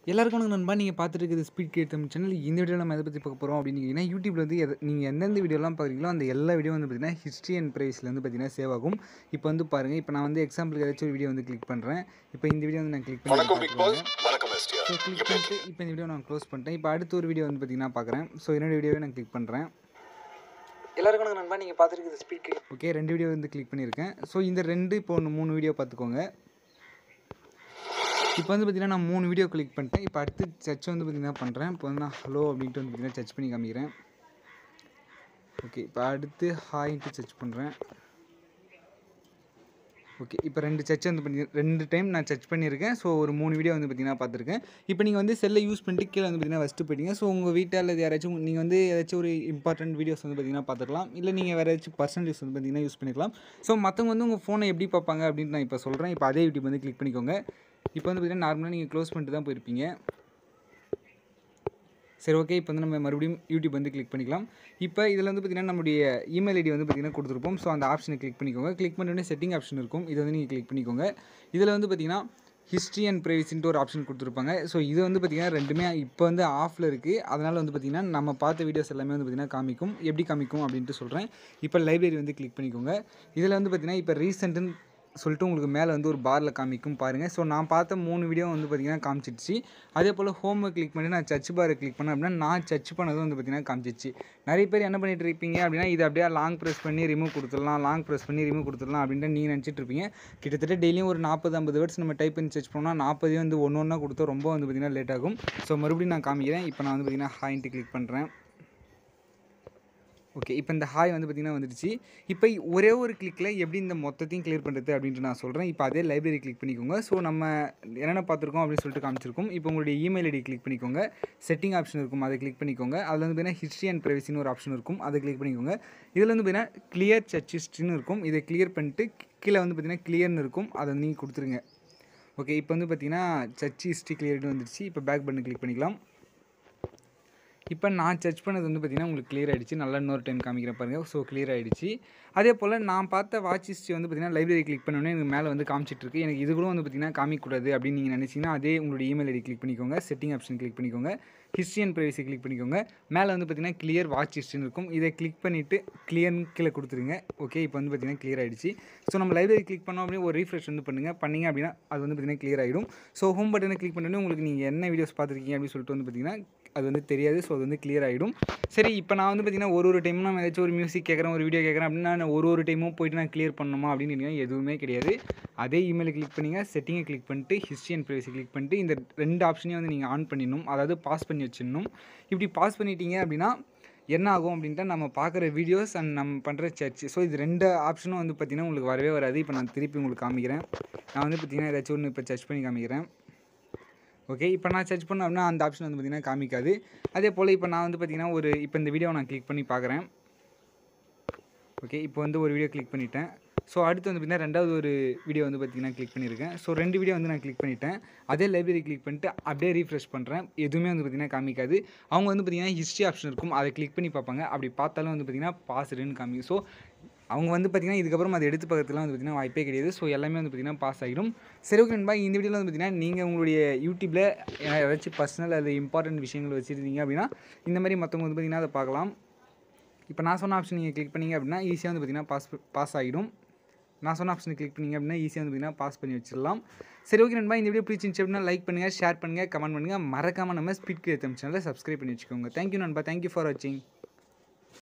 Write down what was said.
எல்லாருக்கும் வணக்கம் நண்பா நீங்கள் பார்த்துட்டு இருக்குது ஸ்பீட் கிரியேட் தமிழ் சேனல் இந்த வீடியோவில் நம்ம எதை பற்றி பார்க்க போகிறோம் அப்படின்னு கேட்டிங்கன்னா யூடியூப்ல வந்து எதை நீங்கள் எந்தெந்த வீடியோலாம் பார்க்குறீங்களோ அந்த எல்லா வீடியோ வந்து பார்த்தீங்கன்னா ஹிஸ்ட்ரி அண்ட் ப்ரைஸில் வந்து பார்த்தீங்கன்னா சேவ் ஆகும் இப்போ வந்து பாருங்கள் இப்போ நான் வந்து எக்ஸாம்பிளுக்கு ஏதாச்சும் ஒரு வீடியோ வந்து கிளிக் பண்ணுறேன் இப்போ இந்த வீடியோ வந்து நான் கிளிக் வணக்கம் பிக் பாஸ் பண்ணி வணக்கம் எஸ்டிஆர் ஸோ கிளிக் பண்ணிட்டு இப்போ இந்த வீடியோ நான் க்ளோஸ் பண்ணிட்டேன் இப்போ அடுத்த ஒரு வீடியோ வந்து பார்த்தீங்கன்னா பார்க்குறேன் ஸோ என்னோட வீடியோவே நான் கிளிக் பண்ணுறேன் எல்லாருக்கும் வணக்கம் நண்பா நீங்கள் பார்த்துருக்குது ஸ்பீட் கிளிக் ஓகே ரெண்டு வீடியோ வந்து கிளிக் பண்ணியிருக்கேன் ஸோ இந்த ரெண்டு இப்போ ஒன்று மூணு வீடியோ பார்த்துக்கோங்க இப்போ வந்து பார்த்தீங்கன்னா நான் மூணு வீடியோ கிளிக் பண்ணிட்டேன் இப்போ அடுத்து சர்ச் வந்து பார்த்தீங்கன்னா பண்ணுறேன் இப்போ வந்து நான் ஹலோ அப்படின்ட்டு வந்து பார்த்தீங்கன்னா சர்ச் பண்ணி காமிக்கிறேன் ஓகே இப்போ அடுத்து ஹாய்ன்ட்டு சர்ச் பண்ணுறேன் ஓகே இப்போ ரெண்டு சர்ச் வந்து பண்ணி ரெண்டு டைம் நான் சர்ச் பண்ணியிருக்கேன் ஸோ ஒரு மூணு வீடியோ வந்து பார்த்தீங்கன்னா பார்த்துருக்கேன் இப்போ நீங்கள் வந்து செல்லை யூஸ் பண்ணிட்டு கீழே வந்து பார்த்தீங்கன்னா ஃபஸ்ட்டு போயிட்டீங்க ஸோ உங்கள் வீட்டில் அல்லது யாராச்சும் நீங்கள் வந்து ஏதாச்சும் ஒரு இம்பார்ட்டன்ட் வீடியோஸ் வந்து பார்த்தீங்கன்னா பார்த்துக்கலாம் இல்லை நீங்கள் வேறு ஏதாச்சும் பர்சனல் யூஸ் வந்து பார்த்தீங்கன்னா யூஸ் பண்ணிக்கலாம் ஸோ மற்றவங்க வந்து உங்கள் ஃபோனை எப்படி பார்ப்பாங்க அப்படின்னு நான் இப்போ சொல்கிறேன் இப்போ அதே யூடியூப் வந்து கிளிக் பண்ணிக்கோங்க இப்போ வந்து பார்த்தீங்கன்னா நார்மலாக நீங்கள் க்ளோஸ் பண்ணிட்டு தான் போயிருப்பீங்க சரி ஓகே இப்போ வந்து நம்ம மறுபடியும் யூடியூப் வந்து கிளிக் பண்ணிக்கலாம் இப்போ இதில் வந்து பார்த்திங்கன்னா நம்மளுடைய இமெயில் ஐடி வந்து பார்த்திங்கன்னா கொடுத்துருப்போம் ஸோ அந்த ஆப்ஷனை கிளிக் பண்ணிக்கோங்க கிளிக் பண்ணிட்டு செட்டிங் ஆப்ஷன் இருக்கும் இதை வந்து நீங்கள் கிளிக் பண்ணிக்கோங்க இதில் வந்து பார்த்திங்கன்னா ஹிஸ்ட்ரி அண்ட் ப்ரைவசின்ட்டு ஒரு ஆப்ஷன் கொடுத்துருப்பாங்க ஸோ இது வந்து பார்த்திங்கன்னா ரெண்டுமே இப்போ வந்து ஆஃபில் இருக்குது அதனால் வந்து பார்த்திங்கன்னா நம்ம பார்த்த வீடியோஸ் எல்லாமே வந்து பார்த்திங்கன்னா காமிக்கும் எப்படி காமிக்கும் அப்படின்ட்டு சொல்கிறேன் இப்போ லைப்ரரி வந்து கிளிக் பண்ணிக்கோங்க இதில் வந்து பார்த்திங்கன்னா இப்போ ரீசெண்ட்டுன்னு சொல்லிட்டு உங்களுக்கு மேலே வந்து ஒரு பாரில் காமிக்கும் பாருங்கள் ஸோ நான் பார்த்த மூணு வீடியோ வந்து பார்த்திங்கன்னா காமிச்சிடுச்சு அதே போல் ஹோம் கிளிக் பண்ணி நான் சர்ச் பாரை கிளிக் பண்ணேன் அப்படின்னா நான் சர்ச் பண்ணதும் வந்து பார்த்திங்கன்னா காமிச்சிச்சு நிறைய பேர் என்ன பண்ணிட்டு இருப்பீங்க அப்படின்னா இது அப்படியே லாங் ப்ரெஸ் பண்ணி ரிமூவ் கொடுத்துடலாம் லாங் ப்ரெஸ் பண்ணி ரிமூவ் கொடுத்துடலாம் அப்படின்ட்டு நீங்கள் நினச்சிட்டு இருப்பீங்க கிட்டத்தட்ட டெய்லியும் ஒரு நாற்பது ஐம்பது வேர்ட்ஸ் நம்ம டைப் பண்ணி சர்ச் பண்ணோம்னா நாற்பதே வந்து ஒன்று ஒன்றா கொடுத்தா ரொம்ப வந்து பார்த்திங்கன்னா லேட் ஆகும் ஸோ மறுபடியும் நான் காமிக்கிறேன் இப்போ நான் வந்து பார்த்திங்கன்னா ஹாயின்ட்டு கிளிக் பண்ணுறேன் ஓகே இப்போ இந்த ஹாய் வந்து பார்த்திங்கன்னா வந்துடுச்சு இப்போ ஒரே ஒரு கிளிக்கில் எப்படி இந்த மொத்தத்தையும் கிளியர் பண்ணுறது அப்படின்ட்டு நான் சொல்கிறேன் இப்போ அதே லைப்ரரி கிளிக் பண்ணிக்கோங்க ஸோ நம்ம என்னென்ன பார்த்துருக்கோம் அப்படின்னு சொல்லிட்டு காமிச்சிருக்கோம் இப்போ உங்களுடைய இமெயில் ஐடி கிளிக் பண்ணிக்கோங்க செட்டிங் ஆப்ஷன் இருக்கும் அதை கிளிக் பண்ணிக்கோங்க அதில் வந்து பார்த்தீங்கன்னா ஹிஸ்ட்ரி அண்ட் ப்ரைவசின்னு ஒரு ஆப்ஷன் இருக்கும் அதை கிளிக் பண்ணிக்கோங்க இதில் வந்து பார்த்தீங்கன்னா கிளியர் சர்ச் ஹிஸ்ட்ரின்னு இருக்கும் இதை கிளியர் பண்ணிட்டு கீழே வந்து பார்த்திங்கன்னா கிளியர்னு இருக்கும் அதை நீங்கள் கொடுத்துருங்க ஓகே இப்போ வந்து பார்த்தீங்கன்னா சர்ச் ஹிஸ்ட்ரி கிளியர்னு வந்துடுச்சு இப்போ பேக் பட்டன் கிளிக் பண்ணிக்கலாம் இப்போ நான் சர்ச் பண்ணது வந்து பார்த்திங்கன்னா உங்களுக்கு கிளியர் ஆகிடுச்சு நல்லா இன்னொரு டைம் காமிக்கிறேன் பாருங்கள் ஸோ கிளியர் ஆகிடுச்சு அதே போல் நான் பார்த்த வாட்ச் ஹிஸ்ட்ரி வந்து பார்த்திங்கன்னா லைப்ரரி கிளிக் பண்ணோன்னே எனக்கு மேலே வந்து காமிச்சிட்டு இருக்கு எனக்கு இது கூட வந்து பார்த்திங்கன்னா காமிக்கக்கூடாது அப்படின்னு நீங்கள் நினச்சிங்கன்னா அதே உங்களுடைய இமெயில் ஐடி கிளிக் பண்ணிக்கோங்க செட்டிங் ஆப்ஷன் கிளிக் பண்ணிக்கோங்க ஹிஸ்ட்ரி அண்ட் ப்ரைவசி கிளிக் பண்ணிக்கோங்க மேலே வந்து பார்த்திங்கன்னா கிளியர் வாட்ச் ஹிஸ்ட்ரின்னு இருக்கும் இதை கிளிக் பண்ணிவிட்டு கிளியர்னு கீழே கொடுத்துருங்க ஓகே இப்போ வந்து பார்த்திங்கன்னா கிளியர் ஆகிடுச்சு ஸோ நம்ம லைப்ரரி கிளிக் பண்ணோம் அப்படியே ஒரு ரீஃப்ரெஷ் வந்து பண்ணுங்கள் பண்ணிங்க அப்படின்னா அது வந்து பார்த்திங்கன்னா கிளியர் ஆகிடும் ஸோ ஹோம் பட்டனை கிளிக் பண்ணோன்னே உங்களுக்கு நீங்கள் என்ன வீடியோஸ் பார்த்துருக்கீங்க அப்படின்னு சொல்லிட்டு வந்து பார்த்திங்கன்னா அது வந்து தெரியாது ஸோ அது வந்து கிளியர் ஆகிடும் சரி இப்போ நான் வந்து பார்த்திங்கன்னா ஒரு ஒரு டைமும் நான் ஏதாச்சும் ஒரு மியூசிக் கேட்குறேன் ஒரு வீடியோ கேட்குறேன் அப்படின்னா நான் ஒரு ஒரு டைமும் போயிட்டு நான் கிளியர் பண்ணணுமா அப்படின்னு கேட்டிங்கன்னா எதுவுமே கிடையாது அதே இமெயிலை கிளிக் பண்ணிங்க செட்டிங்கை கிளிக் பண்ணிட்டு ஹிஸ்ட்ரி அண்ட் ப்ரைவசி கிளிக் பண்ணிட்டு இந்த ரெண்டு ஆப்ஷனையும் வந்து நீங்கள் ஆன் பண்ணிடணும் அதாவது பாஸ் பண்ணி வச்சிடணும் இப்படி பாஸ் பண்ணிட்டீங்க அப்படின்னா என்ன ஆகும் அப்படின்ட்டு நம்ம பார்க்குற வீடியோஸ் அண்ட் நம்ம பண்ணுற சர்ச் ஸோ இது ரெண்டு ஆப்ஷனும் வந்து பார்த்திங்கன்னா உங்களுக்கு வரவே வராது இப்போ நான் திருப்பி உங்களுக்கு காமிக்கிறேன் நான் வந்து பார்த்திங்கன்னா ஏதாச்சும் ஒன்று இப்போ சர்ச் பண்ணி காமிக்கிறேன் ஓகே இப்போ நான் சர்ச் பண்ணேன் அப்படின்னா அந்த ஆப்ஷன் வந்து பார்த்திங்கன்னா காமிக்காது அதே போல் இப்போ நான் வந்து பார்த்திங்கன்னா ஒரு இப்போ இந்த வீடியோவை நான் கிளிக் பண்ணி பார்க்குறேன் ஓகே இப்போ வந்து ஒரு வீடியோ கிளிக் பண்ணிட்டேன் ஸோ அடுத்து வந்து பார்த்திங்கன்னா ரெண்டாவது ஒரு வீடியோ வந்து பார்த்திங்கன்னா கிளிக் பண்ணியிருக்கேன் ஸோ ரெண்டு வீடியோ வந்து நான் கிளிக் பண்ணிட்டேன் அதே லைப்ரரி கிளிக் பண்ணிட்டு அப்படியே ரீஃப்ரெஷ் பண்ணுறேன் எதுவுமே வந்து பார்த்திங்கன்னா காமிக்காது அவங்க வந்து பார்த்திங்கன்னா ஹிஸ்ட்ரி ஆப்ஷன் இருக்கும் அதை கிளிக் பண்ணி பார்ப்பாங்க அப்படி பார்த்தாலும் வந்து பார்த்திங்கன்னா பாஸ்டுன்னு காமிக்கும் ஸோ அவங்க வந்து பார்த்திங்கன்னா இதுக்கப்புறம் அதை எடுத்து பார்க்கறதுலாம் வந்து பார்த்திங்கன்னா வாய்ப்பே கிடையாது ஸோ எல்லாமே வந்து பார்த்திங்கன்னா பாஸ் ஆகிடும் சரி ஓகே நண்பா இந்த வீடியோவில் வந்து பார்த்திங்கன்னா நீங்கள் உங்களுடைய யூடியூப்பில் ஏதாச்சும் பர்சனல் அது இம்பார்ட்டன்ட் விஷயங்கள் வச்சுருந்தீங்க அப்படின்னா இந்த மாதிரி மற்றவங்க வந்து பார்த்திங்கன்னா அதை பார்க்கலாம் இப்போ நான் சொன்ன ஆப்ஷன் நீங்கள் கிளிக் பண்ணிங்க அப்படின்னா ஈஸியாக வந்து பார்த்திங்கன்னா பாஸ் பாஸ் ஆகிடும் நான் சொன்ன ஆப்ஷனை கிளிக் பண்ணிங்க அப்படின்னா ஈஸியாக வந்து பார்த்திங்கன்னா பாஸ் பண்ணி வச்சிடலாம் சரி ஓகே நண்பா இந்த வீடியோ பிடிச்சிருந்துச்சு அப்படின்னா லைக் பண்ணுங்கள் ஷேர் பண்ணுங்கள் கமெண்ட் பண்ணுங்கள் மறக்காமல் நம்ம ஸ்பீட் கிரியேட் சேனலை சப்ஸ்கிரைப் பண்ணி வச்சுக்கோங்க தேங்க்யூ நண்பா தேங்க்யூ ஃபார் வாட்சிங்